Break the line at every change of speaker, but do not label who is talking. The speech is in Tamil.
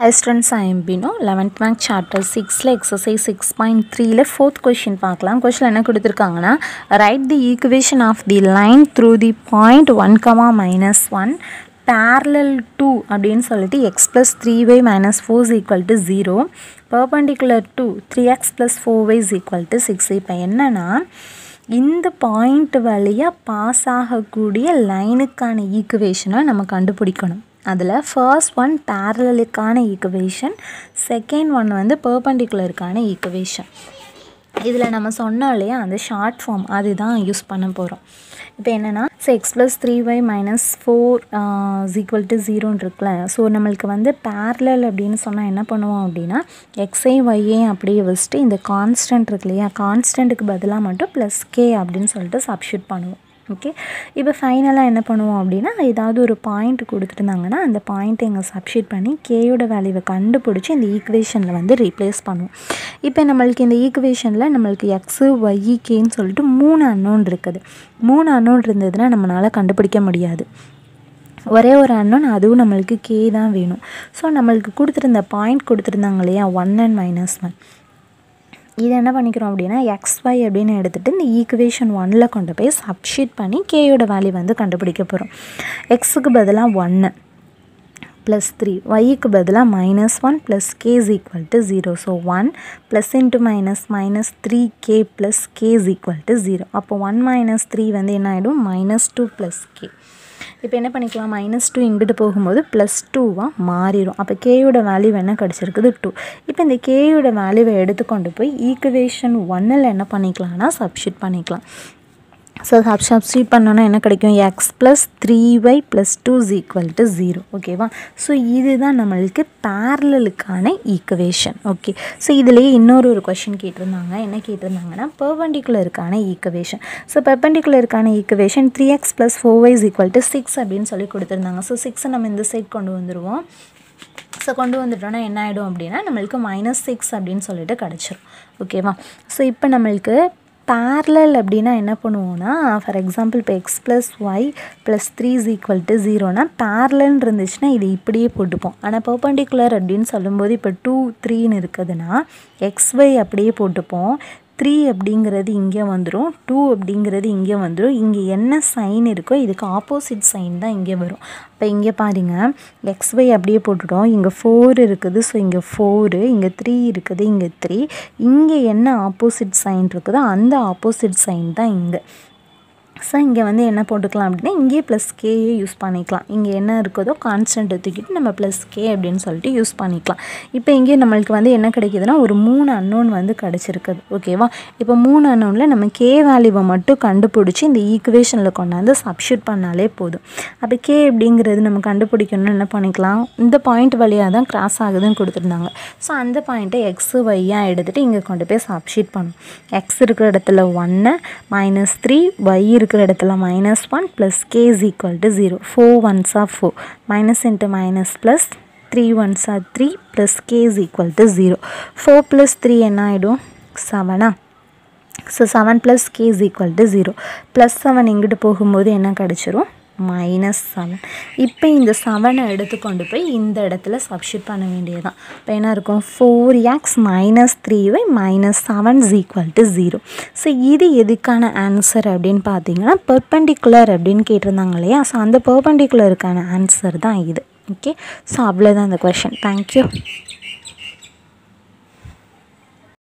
ஸ்டூடெண்ட்ஸ் ஐஎம்பினோ லெவன்த் மேக் சாப்டர் சிக்ஸில் எக்ஸசைஸ் சிக்ஸ் பாயிண்ட் த்ரீல ஃபோர்த் கொஷின் பார்க்கலாம் கொஷின் என்ன கொடுத்துருக்காங்கன்னா write the equation of the line through the point one comma minus one parallel to அப்படின்னு சொல்லிட்டு x plus three y minus four is equal to zero perpendicular to three x plus four y is equal to six இப்போ என்னென்னா இந்த பாயிண்ட் வழியாக பாஸ் ஆகக்கூடிய லைனுக்கான ஈக்குவேஷனை நம்ம கண்டுபிடிக்கணும் அதில் ஃபர்ஸ்ட் ஒன் பேரலுக்கான ஈக்குவேஷன் செகண்ட் ஒன் வந்து பர்பண்டிகுலருக்கான ஈக்குவேஷன் இதில் நம்ம சொன்னோம் இல்லையா அந்த ஷார்ட் ஃபார்ம் அதுதான் யூஸ் பண்ண போகிறோம் இப்போ என்னென்னா so x plus three y minus four is equal to ஜீரோன்னு இருக்குல்ல ஸோ நம்மளுக்கு வந்து பேரலல் அப்படின்னு சொன்னால் என்ன பண்ணுவோம் அப்படின்னா எக்ஸே ஒய்ஏ அப்படியே வச்சுட்டு இந்த கான்ஸ்டன்ட் இருக்கு இல்லையா கான்ஸ்டன்ட்டுக்கு பதிலாக மட்டும் ப்ளஸ் கே அப்படின்னு சொல்லிட்டு சப்ஷூட் பண்ணுவோம் ஓகே இப்போ ஃபைனலாக என்ன பண்ணுவோம் அப்படின்னா ஏதாவது ஒரு பாயிண்ட் கொடுத்துருந்தாங்கன்னா அந்த பாயிண்ட்டை இங்கே சப்ஷீட் பண்ணி கேயோட வேல்யூவை கண்டுபிடிச்சி இந்த ஈக்குவேஷனில் வந்து ரீப்ளேஸ் பண்ணுவோம் இப்போ நம்மளுக்கு இந்த ஈக்குவேஷனில் நம்மளுக்கு எக்ஸு ஒய் கேன்னு சொல்லிட்டு மூணு அன்னோன் இருக்குது மூணு அன்னோன் இருந்ததுன்னா நம்மளால் கண்டுபிடிக்க முடியாது ஒரே ஒரு அன்னோன் அதுவும் நம்மளுக்கு கே தான் வேணும் ஸோ நம்மளுக்கு கொடுத்துருந்த பாயிண்ட் கொடுத்துருந்தாங்க இல்லையா ஒன் அண்ட் மைனஸ் ஒன் இதை என்ன பண்ணிக்கிறோம் அப்படின்னா எக்ஸ் ஒய் அப்படின்னு எடுத்துகிட்டு இந்த ஈக்குவேஷன் ஒனில் கொண்டு போய் சப்ஷீட் பண்ணி கேயோட வேல்யூ வந்து கண்டுபிடிக்க போகிறோம் எக்ஸுக்கு பதிலாக ஒன்று ப்ளஸ் த்ரீ ஒய்க்கு பதிலாக minus one plus k is equal to zero so one plus into minus minus three k plus k is equal to zero அப்போ ஒன் மைனஸ் த்ரீ வந்து என்ன ஆகிடும் மைனஸ் டூ ப்ளஸ் கே இப்போ என்ன பண்ணிக்கலாம் மைனஸ் டூ இங்கிட்டு போகும்போது ப்ளஸ் டூவாக மாறிடும் அப்போ கேயோட வேல்யூ என்ன கிடச்சிருக்குது டூ இப்போ இந்த கேயோட வேல்யூவை எடுத்துக்கொண்டு போய் ஈக்குவேஷன் ஒன்னில் என்ன பண்ணிக்கலாம்னா சப்ஷீட் பண்ணிக்கலாம் ஸோ சப் சப்ஸ்டியூட் பண்ணோன்னா என்ன கிடைக்கும் x plus three y plus two is equal to zero ஓகேவா ஸோ இதுதான் நம்மளுக்கு பேரலுக்கான ஈக்குவேஷன் ஓகே ஸோ இதுலேயே இன்னொரு ஒரு கொஷின் கேட்டிருந்தாங்க என்ன கேட்டிருந்தாங்கன்னா பெர்பண்டிகுலருக்கான ஈக்குவேஷன் ஸோ பெர்பண்டிகுலருக்கான equation three x plus four y is equal to six அப்படின்னு சொல்லி கொடுத்துருந்தாங்க ஸோ சிக்ஸை நம்ம இந்த சைட் கொண்டு வந்துடுவோம் ஸோ கொண்டு வந்துட்டோன்னா என்ன ஆகிடும் அப்படின்னா நம்மளுக்கு மைனஸ் சிக்ஸ் அப்படின்னு சொல்லிட்டு கிடச்சிரும் ஓகேவா ஸோ இப்போ நம்மளுக்கு பேரலல் அப்படின்னா என்ன பண்ணுவோன்னா ஃபார் எக்ஸாம்பிள் இப்போ x plus y plus three is equal to ஜீரோனா பேரலன்னு இருந்துச்சுன்னா இது இப்படியே போட்டுப்போம் ஆனால் பர்பண்டிகுலர் அப்படின்னு சொல்லும்போது இப்போ டூ த்ரீன்னு இருக்குதுன்னா எக்ஸ் ஒய் அப்படியே போட்டுப்போம் த்ரீ அப்படிங்கிறது இங்கே வந்துடும் டூ அப்படிங்கிறது இங்கே வந்துடும் இங்கே என்ன சைன் இருக்கோ இதுக்கு ஆப்போசிட் சைன் தான் இங்கே வரும் இப்போ இங்கே பாருங்கள் எக்ஸ் ஒய் அப்படியே போட்டுட்டோம் இங்கே ஃபோர் இருக்குது ஸோ இங்கே ஃபோரு இங்கே த்ரீ இருக்குது இங்கே த்ரீ இங்கே என்ன ஆப்போசிட் சைன் இருக்குதோ அந்த ஆப்போசிட் சைன் தான் இங்கே ஸோ இங்கே வந்து என்ன போட்டுக்கலாம் அப்படின்னா இங்கேயே ப்ளஸ் கேயே யூஸ் பண்ணிக்கலாம் இங்கே என்ன இருக்குதோ கான்ஸ்டன்ட் தூக்கிட்டு நம்ம ப்ளஸ் கே அப்படின்னு சொல்லிட்டு யூஸ் பண்ணிக்கலாம் இப்போ இங்கே நம்மளுக்கு வந்து என்ன கிடைக்குதுன்னா ஒரு மூணு அன்னோன் வந்து கிடச்சிருக்குது ஓகேவா இப்போ மூணு அன்னோனில் நம்ம கே வேல்யூவை மட்டும் கண்டுபிடிச்சி இந்த ஈக்குவேஷனில் கொண்டாந்து சப்ஷூட் பண்ணாலே போதும் அப்போ கே அப்படிங்கிறது நம்ம கண்டுபிடிக்கணும்னு என்ன பண்ணிக்கலாம் இந்த பாயிண்ட் வழியாக தான் கிராஸ் ஆகுதுன்னு கொடுத்துருந்தாங்க ஸோ அந்த பாயிண்ட்டை எக்ஸு ஒய்யாக எடுத்துகிட்டு இங்கே கொண்டு போய் சப்ஷீட் பண்ணும் எக்ஸ் இருக்கிற இடத்துல ஒன்று மைனஸ் த்ரீ ஒய் இருக்கிற இடத்துல minus one plus k is equal to zero four ones are four minus into minus plus three ones are three plus k is equal to zero four plus three என்ன ஆகிடும் செவனா so seven plus k is equal to zero plus seven எங்கிட்டு போகும்போது என்ன கிடச்சிரும் மைனஸ் செவன் இப்போ இந்த செவனை எடுத்துக்கொண்டு போய் இந்த இடத்துல சப்ஷீட் பண்ண வேண்டியதுதான் இப்போ என்ன இருக்கும் four x minus three y minus seven is equal to zero so இது எதுக்கான ஆன்சர் அப்படின்னு பார்த்தீங்கன்னா பெர்பண்டிகுலர் அப்படின்னு கேட்டிருந்தாங்க இல்லையா ஸோ அந்த பெர்பண்டிகுலருக்கான ஆன்சர் தான் இது ஓகே ஸோ அவ்வளோதான் அந்த கொஷின் தேங்க்யூ